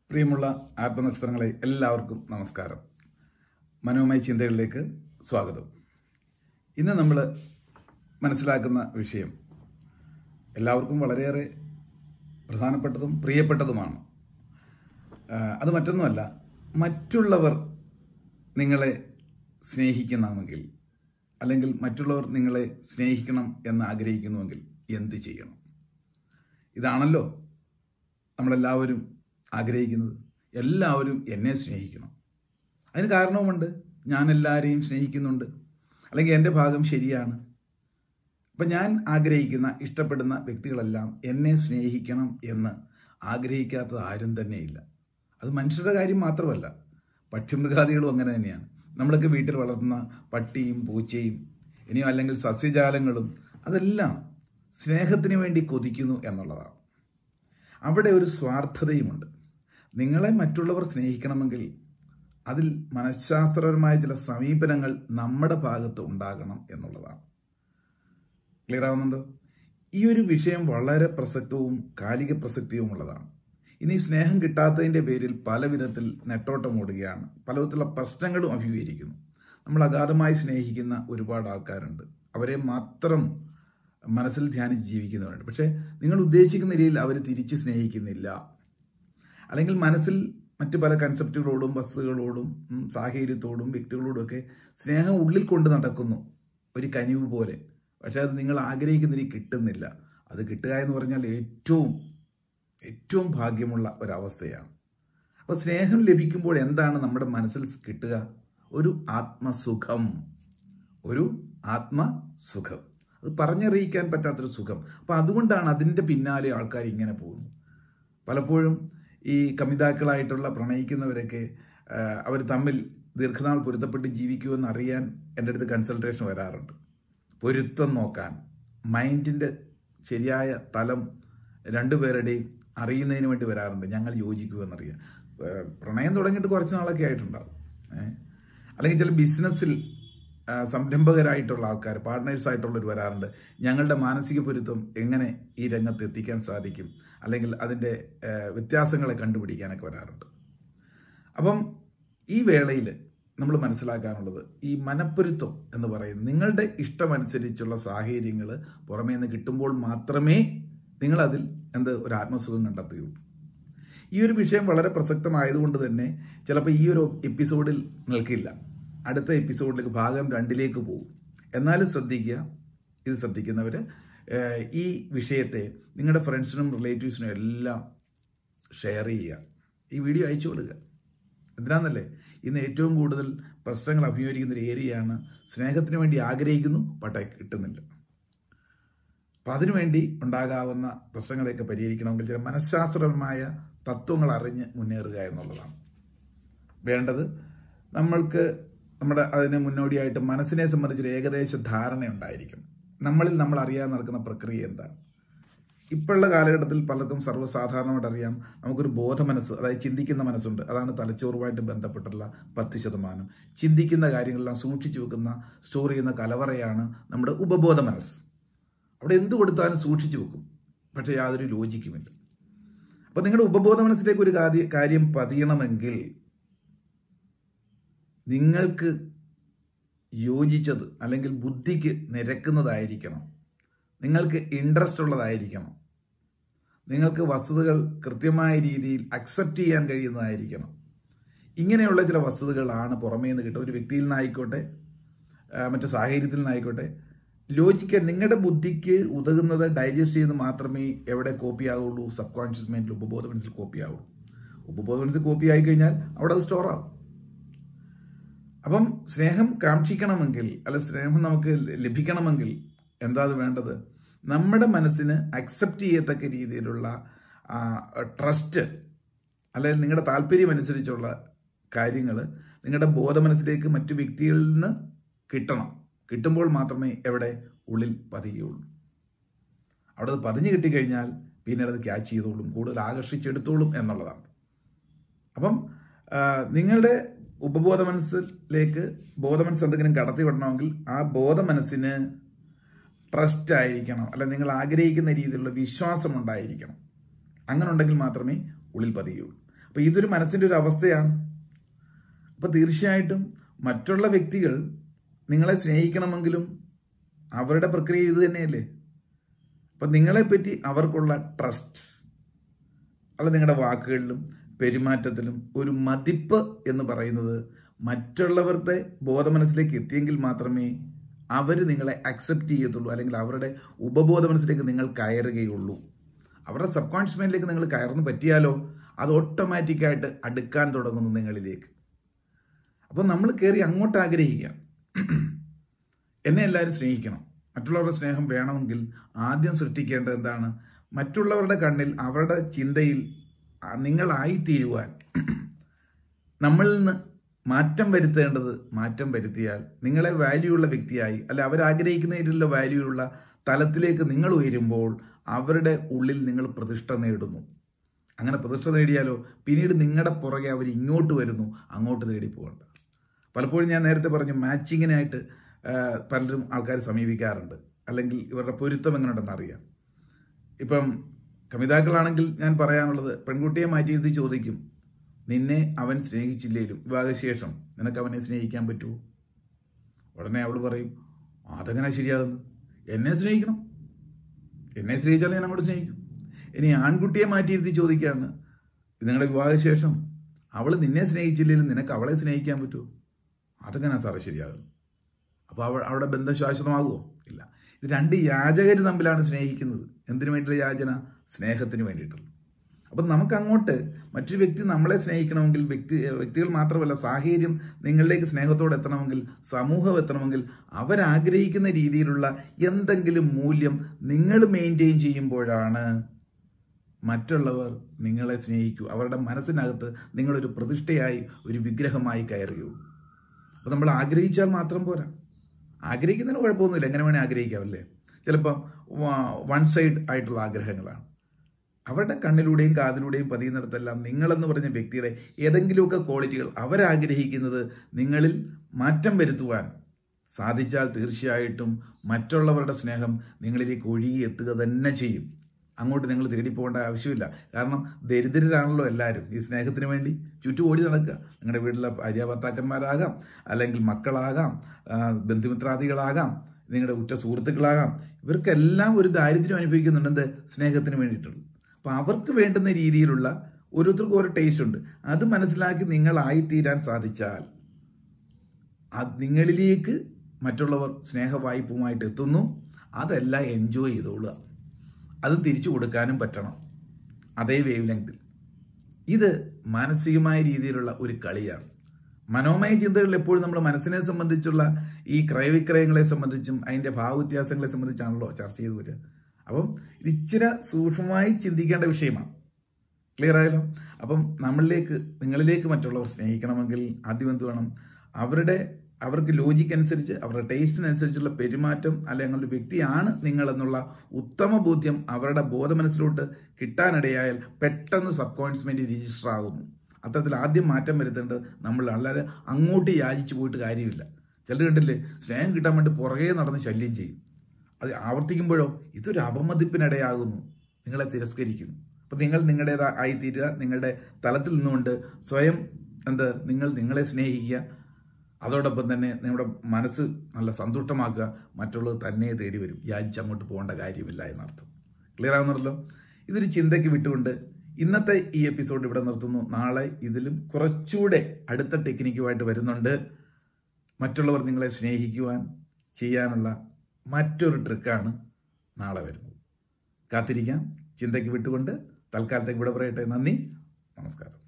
പ്രിയമുള്ള ആത്മനക്ഷത്രങ്ങളെ എല്ലാവർക്കും നമസ്കാരം മനോമയ ചിന്തകളിലേക്ക് സ്വാഗതം ഇന്ന് നമ്മൾ മനസ്സിലാക്കുന്ന വിഷയം എല്ലാവർക്കും വളരെയേറെ പ്രധാനപ്പെട്ടതും പ്രിയപ്പെട്ടതുമാണ് ആ, അത് മറ്റൊന്നുമല്ല മറ്റുള്ളവർ നിങ്ങളെ സ്നേഹിക്കുന്നെങ്കിൽ അല്ലെങ്കിൽ മറ്റുള്ളവർ നിങ്ങളെ സ്നേഹിക്കണം എന്ന് ആഗ്രഹിക്കുന്നുവെങ്കിൽ എന്ത് ചെയ്യണം ഇതാണല്ലോ നമ്മളെല്ലാവരും ആഗ്രഹിക്കുന്നത് എല്ലാവരും എന്നെ സ്നേഹിക്കണം അതിന് കാരണവുമുണ്ട് ഞാൻ എല്ലാവരെയും സ്നേഹിക്കുന്നുണ്ട് അല്ലെങ്കിൽ എൻ്റെ ഭാഗം ശരിയാണ് അപ്പം ഞാൻ ആഗ്രഹിക്കുന്ന ഇഷ്ടപ്പെടുന്ന വ്യക്തികളെല്ലാം എന്നെ സ്നേഹിക്കണം എന്ന് ആഗ്രഹിക്കാത്തത് ആരും തന്നെയില്ല അത് മനുഷ്യരുടെ കാര്യം മാത്രമല്ല പക്ഷിമൃഗാദികളും അങ്ങനെ തന്നെയാണ് നമ്മളൊക്കെ വീട്ടിൽ വളർത്തുന്ന പട്ടിയും പൂച്ചയും ഇനിയോ അല്ലെങ്കിൽ സസ്യജാലങ്ങളും അതെല്ലാം സ്നേഹത്തിന് വേണ്ടി കൊതിക്കുന്നു എന്നുള്ളതാണ് അവിടെ ഒരു സ്വാർത്ഥതയുമുണ്ട് നിങ്ങളെ മറ്റുള്ളവർ സ്നേഹിക്കണമെങ്കിൽ അതിൽ മനഃശാസ്ത്രപരമായ ചില സമീപനങ്ങൾ നമ്മുടെ ഭാഗത്ത് ഉണ്ടാകണം എന്നുള്ളതാണ് ക്ലിയർ ആവുന്നുണ്ടോ ഈ ഒരു വിഷയം വളരെ പ്രസക്തവും കാലിക പ്രസക്തിയുമുള്ളതാണ് ഇനി സ്നേഹം കിട്ടാത്തതിന്റെ പേരിൽ പല വിധത്തിൽ നെട്ടോട്ടം ഓടുകയാണ് പലവിധത്തിലുള്ള പ്രശ്നങ്ങളും അഭിമുഖീകരിക്കുന്നു നമ്മൾ അഗാധമായി സ്നേഹിക്കുന്ന ഒരുപാട് ആൾക്കാരുണ്ട് അവരെ മാത്രം മനസ്സിൽ ധ്യാനിച്ച് ജീവിക്കുന്നവരുണ്ട് പക്ഷേ നിങ്ങൾ ഉദ്ദേശിക്കുന്ന രീതിയിൽ അവർ തിരിച്ച് സ്നേഹിക്കുന്നില്ല അല്ലെങ്കിൽ മനസ്സിൽ മറ്റു പല കൺസെപ്റ്റുകളോടും വസ്തുക്കളോടും ഉം, സാഹചര്യത്തോടും വ്യക്തികളോടും ഒക്കെ സ്നേഹം ഉള്ളിൽ കൊണ്ട് നടക്കുന്നു ഒരു കനിവ് പോലെ പക്ഷെ അത് നിങ്ങൾ ആഗ്രഹിക്കുന്ന രീതി കിട്ടുന്നില്ല അത് കിട്ടുക എന്ന് പറഞ്ഞാൽ ഏറ്റവും ഏറ്റവും ഭാഗ്യമുള്ള ഒരവസ്ഥയാണ് അപ്പോൾ സ്നേഹം ലഭിക്കുമ്പോൾ എന്താണ് നമ്മുടെ മനസ്സിൽ കിട്ടുക ഒരു ആത്മസുഖം ഒരു ആത്മസുഖം അത് പറഞ്ഞറിയിക്കാൻ പറ്റാത്തൊരു സുഖം അപ്പം അതുകൊണ്ടാണ് അതിൻ്റെ പിന്നാലെ ആൾക്കാർ ഇങ്ങനെ പോകുന്നു പലപ്പോഴും ഈ കമിതാക്കളായിട്ടുള്ള പ്രണയിക്കുന്നവരൊക്കെ അവർ തമ്മിൽ ദീർഘനാൾ പൊരുത്തപ്പെട്ട് ജീവിക്കുമെന്ന് അറിയാൻ എൻ്റെ അടുത്ത് കൺസൾട്ടേഷൻ വരാറുണ്ട് പൊരുത്തം നോക്കാൻ മൈൻഡിൻ്റെ ശരിയായ തലം രണ്ടുപേരുടെയും അറിയുന്നതിന് വേണ്ടി വരാറുണ്ട് ഞങ്ങൾ യോജിക്കുമെന്നറിയാൻ ഏഹ് പ്രണയം തുടങ്ങിയിട്ട് കുറച്ച് നാളൊക്കെ ആയിട്ടുണ്ടാവും ഏഹ് അല്ലെങ്കിൽ ചില ബിസിനസ്സിൽ ആ, സംരംഭകരായിട്ടുള്ള ആൾക്കാർ പാർട്ട്നേഴ്സ് ആയിട്ടുള്ളവർ വരാറുണ്ട് ഞങ്ങളുടെ മാനസിക പൊരുത്തം എങ്ങനെ ഈ രംഗത്ത് എത്തിക്കാൻ സാധിക്കും അല്ലെങ്കിൽ അതിൻ്റെ ആ, വ്യത്യാസങ്ങളെ കണ്ടുപിടിക്കാനൊക്കെ വരാറുണ്ട് അപ്പം ഈ വേളയിൽ നമ്മൾ മനസ്സിലാക്കാനുള്ളത് ഈ മനപ്പൊരുത്തം എന്ന് പറയുന്നത് നിങ്ങളുടെ ഇഷ്ടമനുസരിച്ചുള്ള സാഹചര്യങ്ങൾ പുറമേ നിന്ന് കിട്ടുമ്പോൾ മാത്രമേ നിങ്ങളതിൽ എന്ത് ഒരു ആത്മസുഖം കണ്ടെത്തുകയുള്ളൂ ഈ ഒരു വിഷയം വളരെ പ്രസക്തമായതുകൊണ്ട് തന്നെ ചിലപ്പോൾ ഈ ഒരു എപ്പിസോഡിൽ നിൽക്കില്ല അടുത്ത എപ്പിസോഡിലേക്ക് ഭാഗം രണ്ടിലേക്ക് പോകും എന്നാലും ശ്രദ്ധിക്കുക ഇത് ശ്രദ്ധിക്കുന്നവർ ഈ വിഷയത്തെ നിങ്ങളുടെ ഫ്രണ്ട്സിനും റിലേറ്റീവ്സിനും എല്ലാം ഷെയർ ചെയ്യുക ഈ വീഡിയോ അയച്ചു കൊടുക്കുക എന്തിനാന്നല്ലേ ഇന്ന് ഏറ്റവും കൂടുതൽ പ്രശ്നങ്ങൾ അഭിമുഖീകരിക്കുന്ന ഒരു ഏരിയയാണ് സ്നേഹത്തിന് വേണ്ടി ആഗ്രഹിക്കുന്നു പക്ഷേ കിട്ടുന്നില്ല അപ്പം അതിനുവേണ്ടി ഉണ്ടാകാവുന്ന പ്രശ്നങ്ങളെയൊക്കെ പരിഹരിക്കണമെങ്കിൽ ചില മനഃശാസ്ത്രപരമായ തത്വങ്ങൾ അറിഞ്ഞ് മുന്നേറുക എന്നുള്ളതാണ് വേണ്ടത് നമ്മൾക്ക് നമ്മുടെ അതിന് മുന്നോടിയായിട്ട് മനസ്സിനെ സംബന്ധിച്ചൊരു ഏകദേശ ധാരണ ഉണ്ടായിരിക്കും നമ്മളിൽ നമ്മൾ അറിയാൻ നടക്കുന്ന പ്രക്രിയ എന്താണ് ഇപ്പോഴുള്ള കാലഘട്ടത്തിൽ പലർക്കും സർവ്വസാധാരണമായിട്ട് അറിയാം നമുക്കൊരു ബോധ മനസ്സ് അതായത് ചിന്തിക്കുന്ന മനസ്സുണ്ട് അതാണ് തലച്ചോറുമായിട്ട് ബന്ധപ്പെട്ടുള്ള പത്ത് ശതമാനം ചിന്തിക്കുന്ന കാര്യങ്ങളെല്ലാം സൂക്ഷിച്ചു വെക്കുന്ന സ്റ്റോർ ചെയ്യുന്ന കലവറയാണ് നമ്മുടെ ഉപബോധ മനസ്സ് അവിടെ എന്ത് കൊടുത്താലും സൂക്ഷിച്ചു വെക്കും പക്ഷേ യാതൊരു ലോജിക്കുമില്ല അപ്പൊ നിങ്ങളുടെ ഉപബോധ മനസ്സിലേക്ക് ഒരു കാര്യ- കാര്യം പതിയണമെങ്കിൽ നിങ്ങൾക്ക് യോജിച്ചത് അല്ലെങ്കിൽ ബുദ്ധിക്ക് നിരക്കുന്നതായിരിക്കണം നിങ്ങൾക്ക് ഇൻട്രസ്റ്റ് ഉള്ളതായിരിക്കണം നിങ്ങൾക്ക് വസ്തുതകൾ കൃത്യമായ രീതിയിൽ അക്സെപ്റ്റ് ചെയ്യാൻ കഴിയുന്നതായിരിക്കണം ഇങ്ങനെയുള്ള ചില വസ്തുതകളാണ് പുറമേ നിന്ന് കിട്ടുക ഒരു വ്യക്തിയിൽ നിന്നായിക്കോട്ടെ ആ, മറ്റു സാഹചര്യത്തിൽ നിന്നായിക്കോട്ടെ ലോജിക്കാൻ നിങ്ങളുടെ ബുദ്ധിക്ക് ഉതകുന്നത് ഡൈജസ്റ്റ് ചെയ്ത് മാത്രമേ എവിടെ കോപ്പി ആവുള്ളൂ സബ് കോൺഷ്യസ് മൈൻഡിൽ ഉപബോധ മനസ്സിൽ കോപ്പി ആവുള്ളൂ ഉപബോധ മനസ്സിൽ കോപ്പി ആയി കഴിഞ്ഞാൽ അവിടെ അത് സ്റ്റോർ ആവും അപ്പം സ്നേഹം കാക്ഷിക്കണമെങ്കിൽ അല്ല സ്നേഹം നമുക്ക് ലഭിക്കണമെങ്കിൽ എന്താ അത് വേണ്ടത് നമ്മുടെ മനസ്സിന് അക്സെപ്റ്റ് ചെയ്യത്തക്ക രീതിയിലുള്ള ട്രസ്റ്റ് അല്ലെങ്കിൽ നിങ്ങളുടെ താല്പര്യം അനുസരിച്ചുള്ള കാര്യങ്ങൾ നിങ്ങളുടെ ബോധമനസ്സിലേക്ക് മറ്റു വ്യക്തികളിൽ നിന്ന് കിട്ടണം കിട്ടുമ്പോൾ മാത്രമേ എവിടെ ഉള്ളിൽ പതിയുള്ളൂ അവിടെ അത് പതിഞ്ഞു കിട്ടിക്കഴിഞ്ഞാൽ പിന്നീട് അത് ക്യാച്ച് ചെയ്തോളും കൂടുതൽ ആകർഷിച്ചെടുത്തോളും എന്നുള്ളതാണ് അപ്പം ആ, നിങ്ങളുടെ ഉപബോധ മനസ്സിലേക്ക് ബോധമനസ്സ് എന്തെങ്കിലും കടത്തി വിടണമെങ്കിൽ ആ ബോധ മനസ്സിന് ട്രസ്റ്റ് ആയിരിക്കണം അല്ല നിങ്ങൾ ആഗ്രഹിക്കുന്ന രീതിയിലുള്ള വിശ്വാസം ഉണ്ടായിരിക്കണം അങ്ങനെ ഉണ്ടെങ്കിൽ മാത്രമേ ഉള്ളിൽ പതിയുള്ളൂ അപ്പൊ ഇതൊരു മനസ്സിന്റെ ഒരു അവസ്ഥയാണ് അപ്പൊ തീർച്ചയായിട്ടും മറ്റുള്ള വ്യക്തികൾ നിങ്ങളെ സ്നേഹിക്കണമെങ്കിലും അവരുടെ പ്രക്രിയ ഇത് തന്നെയല്ലേ അപ്പൊ നിങ്ങളെപ്പറ്റി അവർക്കുള്ള ട്രസ്റ്റ് അല്ല നിങ്ങളുടെ വാക്കുകളിലും പെരുമാറ്റത്തിലും ഒരു മതിപ്പ് എന്ന് പറയുന്നത് മറ്റുള്ളവരുടെ ബോധമനസ്സിലേക്ക് എത്തിയെങ്കിൽ മാത്രമേ അവർ നിങ്ങളെ അക്സെപ്റ്റ് ചെയ്യത്തുള്ളൂ അല്ലെങ്കിൽ അവരുടെ ഉപബോധ മനസ്സിലേക്ക് നിങ്ങൾ കയറുകയുള്ളൂ അവരുടെ സബ് കോൺഷ്യസ് മൈൻഡിലേക്ക് നിങ്ങൾ കയർന്ന് പറ്റിയാലോ അത് ഓട്ടോമാറ്റിക്കായിട്ട് അടുക്കാൻ തുടങ്ങുന്നു നിങ്ങളിലേക്ക് അപ്പോൾ നമ്മൾ കയറി അങ്ങോട്ട് ആഗ്രഹിക്കാം എന്നെ എല്ലാവരും സ്നേഹിക്കണം മറ്റുള്ളവരുടെ സ്നേഹം വേണമെങ്കിൽ ആദ്യം സൃഷ്ടിക്കേണ്ടത് എന്താണ് മറ്റുള്ളവരുടെ കണ്ണിൽ അവരുടെ ചിന്തയിൽ നിങ്ങളായിത്തീരുവാൻ നമ്മളിൽ നിന്ന് മാറ്റം വരുത്തേണ്ടത് മാറ്റം വരുത്തിയാൽ നിങ്ങളെ വാല്യൂ ഉള്ള വ്യക്തിയായി അല്ലെ അവരാഗ്രഹിക്കുന്നതിലുള്ള വാല്യൂ ഉള്ള തലത്തിലേക്ക് നിങ്ങൾ ഉയരുമ്പോൾ അവരുടെ ഉള്ളിൽ നിങ്ങൾ പ്രതിഷ്ഠ നേടുന്നു അങ്ങനെ പ്രതിഷ്ഠ നേടിയാലോ പിന്നീട് നിങ്ങളുടെ പുറകെ അവർ ഇങ്ങോട്ട് വരുന്നു അങ്ങോട്ട് തേടി പോകണ്ട പലപ്പോഴും ഞാൻ നേരത്തെ പറഞ്ഞു മാച്ചിങ്ങിനായിട്ട് പലരും ആൾക്കാർ സമീപിക്കാറുണ്ട് അല്ലെങ്കിൽ ഇവരുടെ പൊരുത്തം എങ്ങനെയുണ്ടെന്ന് അറിയാം ഇപ്പം കമിതാക്കളാണെങ്കിൽ ഞാൻ പറയാനുള്ളത് പെൺകുട്ടിയെ മാറ്റിയിരുത്തി ചോദിക്കും നിന്നെ അവൻ സ്നേഹിച്ചില്ലേലും വിവാഹശേഷം നിനക്ക് അവനെ സ്നേഹിക്കാൻ പറ്റുമോ ഉടനെ അവൾ പറയും അതെങ്ങനെ ശരിയാകുന്നു എന്നെ സ്നേഹിക്കണം എന്നെ സ്നേഹിച്ചാൽ ഞാൻ അങ്ങോട്ട് സ്നേഹിക്കും ഇനി ആൺകുട്ടിയെ മാറ്റിയിരുത്തി ചോദിക്കുകയാണ് നിങ്ങളുടെ വിവാഹശേഷം അവൾ നിന്നെ സ്നേഹിച്ചില്ലെങ്കിലും നിനക്ക് അവളെ സ്നേഹിക്കാൻ പറ്റുമോ അതെങ്ങനെ സാറേ ശരിയാകും അപ്പോൾ അവൾ അവളുടെ ബന്ധം ശാശ്വതമാകുമോ ഇല്ല ഇത് രണ്ട് യാചകർ തമ്മിലാണ് സ്നേഹിക്കുന്നത് എന്തിനു വേണ്ടിയുള്ള യാചന സ്നേഹത്തിന് വേണ്ടിയിട്ടുള്ള അപ്പം നമുക്ക് അങ്ങോട്ട് മറ്റൊരു വ്യക്തി നമ്മളെ സ്നേഹിക്കണമെങ്കിൽ വ്യക്തി വ്യക്തികൾ മാത്രമല്ല സാഹചര്യം നിങ്ങളിലേക്ക് സ്നേഹത്തോടെ എത്തണമെങ്കിൽ സമൂഹം എത്തണമെങ്കിൽ അവരാഗ്രഹിക്കുന്ന രീതിയിലുള്ള എന്തെങ്കിലും മൂല്യം നിങ്ങൾ മെയിൻറ്റെയിൻ ചെയ്യുമ്പോഴാണ് മറ്റുള്ളവർ നിങ്ങളെ സ്നേഹിക്കൂ അവരുടെ മനസ്സിനകത്ത് നിങ്ങളൊരു പ്രതിഷ്ഠയായി ഒരു വിഗ്രഹമായി കയറുകയുള്ളൂ അപ്പോൾ നമ്മൾ ആഗ്രഹിച്ചാൽ മാത്രം പോരാ ആഗ്രഹിക്കുന്നതിന് കുഴപ്പമൊന്നുമില്ല എങ്ങനെ വേണേൽ ആഗ്രഹിക്കാമല്ലേ ചിലപ്പം വൺ സൈഡ് ആയിട്ടുള്ള ആഗ്രഹങ്ങളാണ് അവരുടെ കണ്ണിലൂടെയും കാതിലൂടെയും പതിയുന്നിടത്തെല്ലാം നിങ്ങളെന്ന് പറഞ്ഞ വ്യക്തിയുടെ ഏതെങ്കിലുമൊക്കെ ക്വാളിറ്റികൾ അവരാഗ്രഹിക്കുന്നത് നിങ്ങളിൽ മാറ്റം വരുത്തുവാൻ സാധിച്ചാൽ തീർച്ചയായിട്ടും മറ്റുള്ളവരുടെ സ്നേഹം നിങ്ങളിലേക്ക് ഒഴുകി എത്തുക തന്നെ ചെയ്യും അങ്ങോട്ട് നിങ്ങൾ തേടി പോകേണ്ട ആവശ്യമില്ല കാരണം ദരിദ്രരാണല്ലോ എല്ലാവരും ഈ സ്നേഹത്തിന് വേണ്ടി ചുറ്റും ഓടി നടക്കുക നിങ്ങളുടെ വീട്ടിലെ ഭാര്യ ഭർത്താക്കന്മാരാകാം അല്ലെങ്കിൽ മക്കളാകാം ബന്ധുമിത്രാദികളാകാം നിങ്ങളുടെ ഉറ്റ സുഹൃത്തുക്കളാകാം ഇവർക്കെല്ലാം ഒരു ദാരിദ്ര്യം അനുഭവിക്കുന്നുണ്ട് എന്ത് സ്നേഹത്തിന് വേണ്ടിയിട്ടുള്ളത് അപ്പം അവർക്ക് വേണ്ടുന്ന രീതിയിലുള്ള ഓരോരുത്തർക്കും ഓരോ ടേസ്റ്റ് ഉണ്ട് അത് മനസ്സിലാക്കി നിങ്ങളായിത്തീരാൻ സാധിച്ചാൽ അത് നിങ്ങളിലേക്ക് മറ്റുള്ളവർ സ്നേഹവായ്പുമായിട്ട് എത്തുന്നു അതെല്ലാം എൻജോയ് ചെയ്തോളുക അത് തിരിച്ചു കൊടുക്കാനും പറ്റണം അതേ വേവ് ലെങ്തിൽ ഇത് മാനസികമായ രീതിയിലുള്ള ഒരു കളിയാണ് മനോമയ ചിന്തകളിൽ എപ്പോഴും നമ്മൾ മനസ്സിനെ സംബന്ധിച്ചുള്ള ഈ ക്രയവിക്രയങ്ങളെ സംബന്ധിച്ചും അതിന്റെ ഭാവവ്യത്യാസങ്ങളെ സംബന്ധിച്ചാണല്ലോ ചർച്ച ചെയ്തു വരിക അപ്പം ഇത് ഇച്ചിരി സൂക്ഷ്മമായി ചിന്തിക്കേണ്ട വിഷയമാണ് ക്ലിയർ ആയല്ലോ അപ്പം നമ്മളിലേക്ക് നിങ്ങളിലേക്ക് മറ്റുള്ളവർ സ്നേഹിക്കണമെങ്കിൽ ആദ്യം എന്ത് വേണം അവരുടെ അവർക്ക് ലോജിക്ക് അനുസരിച്ച് അവരുടെ ടേസ്റ്റിനനുസരിച്ചുള്ള പെരുമാറ്റം അല്ലെങ്കിൽ ഒരു വ്യക്തിയാണ് നിങ്ങൾ എന്നുള്ള ഉത്തമ ബോധ്യം അവരുടെ ബോധമനസ്സിലോട്ട് കിട്ടാനിടയായാൽ പെട്ടെന്ന് സബ് കോൺഷ്യസ് മൈൻഡ് രജിസ്റ്റർ ആകുന്നു അത്തരത്തിൽ ആദ്യം മാറ്റം വരുത്തേണ്ടത് നമ്മൾ വളരെ അങ്ങോട്ട് യാചിച്ചു പോയിട്ട് കാര്യമില്ല ചിലർ കണ്ടില്ലേ സ്നേഹം കിട്ടാൻ വേണ്ടി പുറകെ നടന്ന് ശല്യം ചെയ്യും അത് ആവർത്തിക്കുമ്പോഴോ ഇതൊരു അപമതിപ്പിനിടയാകുന്നു നിങ്ങളെ തിരസ്കരിക്കുന്നു അപ്പം നിങ്ങൾ നിങ്ങളുടേതാ ആയിത്തീരുക നിങ്ങളുടെ തലത്തിൽ നിന്നുകൊണ്ട് സ്വയം എന്ത് നിങ്ങൾ നിങ്ങളെ സ്നേഹിക്കുക അതോടൊപ്പം തന്നെ നിങ്ങളുടെ മനസ്സ് നല്ല സന്തുഷ്ടമാക്കുക മറ്റുള്ളത് തന്നെ തേടി വരും യാചിച്ച് അങ്ങോട്ട് പോകേണ്ട കാര്യമില്ല എന്നർത്ഥം ക്ലിയർ ആവുന്നല്ലോ ഇതൊരു ചിന്തയ്ക്ക് വിട്ടുകൊണ്ട് ഇന്നത്തെ ഈ എപ്പിസോഡ് ഇവിടെ നിർത്തുന്നു നാളെ ഇതിലും കുറച്ചുകൂടെ അടുത്ത ടെക്നിക്കുമായിട്ട് വരുന്നുണ്ട് മറ്റുള്ളവർ നിങ്ങളെ സ്നേഹിക്കുവാൻ ചെയ്യാനുള്ള മറ്റൊരു ട്രിക്കാണ് നാളെ വരുന്നത് കാത്തിരിക്കാം ചിന്തയ്ക്ക് വിട്ടുകൊണ്ട് തൽക്കാലത്തേക്ക് ഇവിടെ പറയട്ടെ നന്ദി നമസ്കാരം